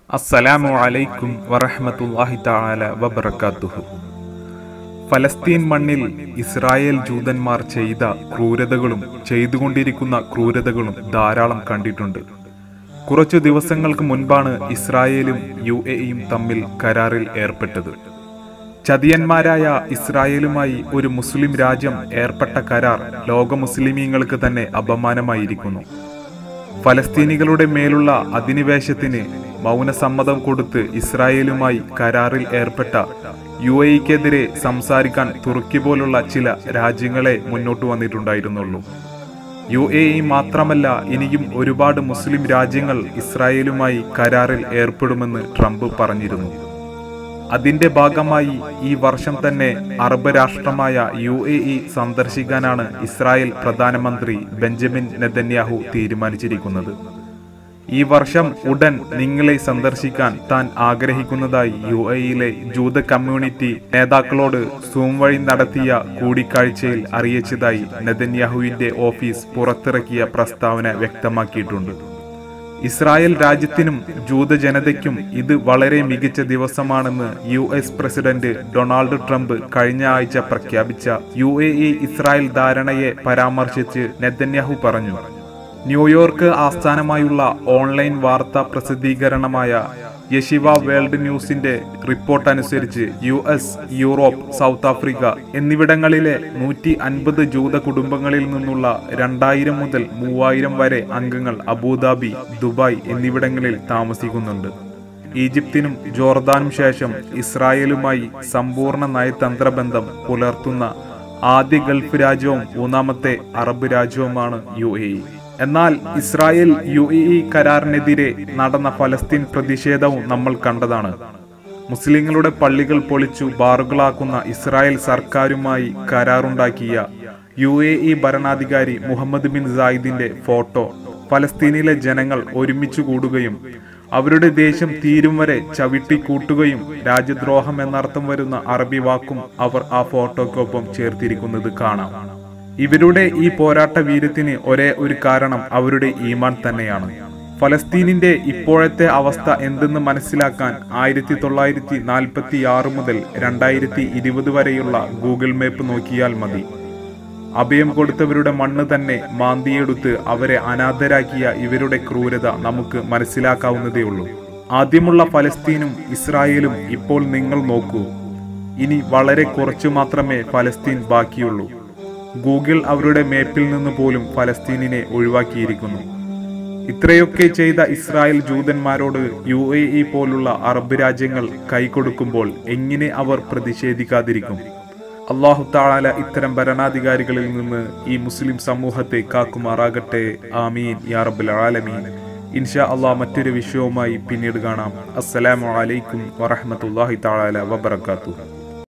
അസ്സലാമു അലൈക്കും വറഹ്മത്തുള്ളാഹി തആല വബറകാതുഹു ഫലസ്തീൻ മണ്ണിൽ ഇസ്രായേൽ ജൂതന്മാർ ചെയ്ത ക്രൂരതകളും ചെയ്തുകൊണ്ടിരിക്കുന്ന ക്രൂരതകളും ധാരാളം കണ്ടിട്ടുണ്ട് കുറച്ചു ദിവസങ്ങൾക്ക് മുൻപാണ് ഇസ്രായേലും യു എയും തമ്മിൽ കരാറിൽ ഏർപ്പെട്ടത് ചതിയന്മാരായ ഇസ്രായേലുമായി ഒരു മുസ്ലിം രാജ്യം ഏർപ്പെട്ട കരാർ ലോക മുസ്ലിമീങ്ങൾക്ക് തന്നെ അപമാനമായിരിക്കുന്നു ഫലസ്തീനികളുടെ മേലുള്ള അധിനിവേശത്തിന് മൗനസമ്മതം കൊടുത്ത് ഇസ്രായേലുമായി കരാറിൽ ഏർപ്പെട്ട യു എക്കെതിരെ സംസാരിക്കാൻ തുർക്കി പോലുള്ള ചില രാജ്യങ്ങളെ മുന്നോട്ട് വന്നിട്ടുണ്ടായിരുന്നുള്ളൂ യു എ ഇ മാത്രമല്ല ഇനിയും ഒരുപാട് മുസ്ലിം രാജ്യങ്ങൾ ഇസ്രായേലുമായി കരാറിൽ ഏർപ്പെടുമെന്ന് ട്രംപ് പറഞ്ഞിരുന്നു അതിന്റെ ഭാഗമായി ഈ വർഷം തന്നെ അറബ് രാഷ്ട്രമായ യു എ ഇ സന്ദർശിക്കാനാണ് ഇസ്രായേൽ പ്രധാനമന്ത്രി ബെഞ്ചമിൻ നെതന്യാഹു തീരുമാനിച്ചിരിക്കുന്നത് ഈ വർഷം ഉടൻ നിങ്ങളെ സന്ദർശിക്കാൻ താൻ ആഗ്രഹിക്കുന്നതായി യു എയിലെ ജൂത കമ്മ്യൂണിറ്റി നേതാക്കളോട് സൂം വഴി നടത്തിയ കൂടിക്കാഴ്ചയിൽ അറിയിച്ചതായി നെതന്യാഹുവിന്റെ ഓഫീസ് പുറത്തിറക്കിയ പ്രസ്താവന വ്യക്തമാക്കിയിട്ടുണ്ട് ഇസ്രായേൽ രാജ്യത്തിനും ജൂതജനതയ്ക്കും ഇത് വളരെ മികച്ച ദിവസമാണെന്ന് U S president Donald Trump കഴിഞ്ഞ ആഴ്ച പ്രഖ്യാപിച്ച യു എ ഇ ഇസ്രായേൽ ധാരണയെ പരാമർശിച്ച് നെതന്യാഹു പറഞ്ഞു ന്യൂയോർക്ക് ആസ്ഥാനമായുള്ള ഓൺലൈൻ വാർത്താ പ്രസിദ്ധീകരണമായ യഷിവ വേൾഡ് ന്യൂസിന്റെ റിപ്പോർട്ട് അനുസരിച്ച് U S Europe South Africa എന്നിവിടങ്ങളിലെ നൂറ്റി അൻപത് ജൂത കുടുംബങ്ങളിൽ നിന്നുള്ള രണ്ടായിരം മുതൽ മൂവായിരം വരെ അംഗങ്ങൾ അബുദാബി ദുബായ് എന്നിവിടങ്ങളിൽ താമസിക്കുന്നുണ്ട് ഈജിപ്തിനും ജോർദാനും ശേഷം ഇസ്രായേലുമായി സമ്പൂർണ്ണ നയതന്ത്ര ബന്ധം പുലർത്തുന്ന ആദ്യ ഗൾഫ് രാജ്യവും മൂന്നാമത്തെ അറബ് രാജ്യവുമാണ് യു എ ഇ എന്നാൽ ഇസ്രായേൽ യു എ ഇ കരാറിനെതിരെ നടന്ന ഫലസ്തീൻ പ്രതിഷേധവും നമ്മൾ കണ്ടതാണ് മുസ്ലിങ്ങളുടെ പള്ളികൾ പൊളിച്ചു ബാറുകളാക്കുന്ന ഇസ്രായേൽ സർക്കാരുമായി കരാറുണ്ടാക്കിയ യു എ ഇ ഭരണാധികാരി മുഹമ്മദ് ബിൻ സായിദിന്റെ ഫോട്ടോ ഫലസ്തീനിലെ ജനങ്ങൾ ഒരുമിച്ചു കൂടുകയും അവരുടെ ദേശം തീരും വരെ ചവിട്ടിക്കൂട്ടുകയും രാജ്യദ്രോഹം എന്നർത്ഥം വരുന്ന അറബി വാക്കും അവർ ആ ഫോട്ടോക്കൊപ്പം ചേർത്തിരിക്കുന്നത് കാണാം ഇവരുടെ ഈ പോരാട്ട വീര്യത്തിന് ഒരേ ഒരു കാരണം അവരുടെ ഈമാൻ തന്നെയാണ് ഫലസ്തീനിന്റെ ഇപ്പോഴത്തെ അവസ്ഥ എന്തെന്ന് മനസ്സിലാക്കാൻ ആയിരത്തി തൊള്ളായിരത്തി നാൽപ്പത്തി ആറ് മുതൽ രണ്ടായിരത്തി ഇരുപത് വരെയുള്ള ഗൂഗിൾ മാപ്പ് നോക്കിയാൽ മതി അഭയം കൊടുത്തവരുടെ മണ്ണ് തന്നെ മാന്തിയെടുത്ത് അവരെ അനാഥരാക്കിയ ഇവരുടെ ക്രൂരത നമുക്ക് മനസ്സിലാക്കാവുന്നതേ ഉള്ളൂ ആദ്യമുള്ള ഫലസ്തീനും ഇസ്രായേലും ഇപ്പോൾ നിങ്ങൾ നോക്കൂ ഇനി വളരെ കുറച്ചു മാത്രമേ ഫലസ്തീൻ ബാക്കിയുള്ളൂ ഗൂഗിൾ അവരുടെ മാപ്പിൽ നിന്ന് പോലും ഫലസ്തീനിനെ ഒഴിവാക്കിയിരിക്കുന്നു ഇത്രയൊക്കെ ചെയ്ത ഇസ്രായേൽ ജൂതന്മാരോട് യു എ ഇ പോലുള്ള അറബ് രാജ്യങ്ങൾ കൈകൊടുക്കുമ്പോൾ എങ്ങനെ അവർ പ്രതിഷേധിക്കാതിരിക്കും അള്ളാഹു താളാല ഇത്തരം ഭരണാധികാരികളിൽ നിന്ന് ഈ മുസ്ലിം സമൂഹത്തെ കാക്കുമാറാകട്ടെ ആമീൻ യാ റബ്ബൽ ആലമീൻ ഇൻഷാ അള്ളാഹ് മറ്റൊരു വിഷയവുമായി പിന്നീട് കാണാം അസ്സലാമു അലൈക്കും വറഹ്മത്തുള്ളാഹി തആല വബറകാതുഹു